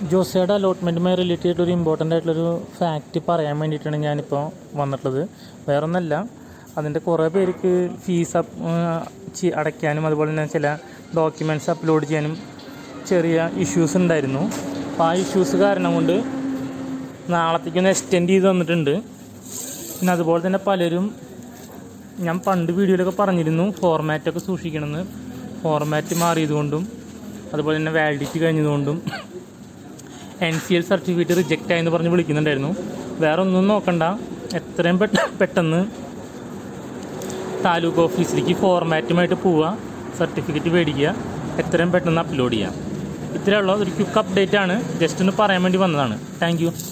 ജോസയുടെ അലോട്ട്മെൻറ്റുമായി relate ചെയ്തിട്ട് ഒരു important ആയിട്ടുള്ളൊരു ഫാക്റ്റ് പറയാൻ വേണ്ടിയിട്ടാണ് ഞാനിപ്പോൾ വന്നിട്ടുള്ളത് വേറൊന്നല്ല അതിൻ്റെ കുറേ പേർക്ക് ഫീസ് അടയ്ക്കാനും അതുപോലെ തന്നെ ചില ഡോക്യുമെൻറ്റ്സ് അപ്ലോഡ് ചെയ്യാനും ചെറിയ ഇഷ്യൂസ് ഉണ്ടായിരുന്നു അപ്പോൾ ആ ഇഷ്യൂസ് കാരണം കൊണ്ട് നാളത്തേക്കൊന്ന് എക്സ്റ്റെൻഡ് ചെയ്ത് തന്നിട്ടുണ്ട് പിന്നെ അതുപോലെ തന്നെ പലരും ഞാൻ പണ്ട് വീഡിയോയിലൊക്കെ പറഞ്ഞിരുന്നു ഫോർമാറ്റൊക്കെ സൂക്ഷിക്കണമെന്ന് ഫോർമാറ്റ് മാറിയതുകൊണ്ടും അതുപോലെ തന്നെ വാലിഡിറ്റി കഴിഞ്ഞതുകൊണ്ടും N C L certificate reject ആയെന്ന് പറഞ്ഞ് വിളിക്കുന്നുണ്ടായിരുന്നു വേറെ ഒന്നും നോക്കണ്ട എത്രയും പെട്ട പെട്ടെന്ന് താലൂക്ക് ഓഫീസിലേക്ക് ഫോർമാറ്റുമായിട്ട് പോവുക സർട്ടിഫിക്കറ്റ് മേടിക്കുക എത്രയും പെട്ടെന്ന് അപ്ലോഡ് ചെയ്യാം ഇത്രയുള്ള ഒരു ക്വിക്ക് അപ്ഡേറ്റ് ആണ് ജസ്റ്റ് ഒന്ന് പറയാൻ വേണ്ടി വന്നതാണ് താങ്ക് യു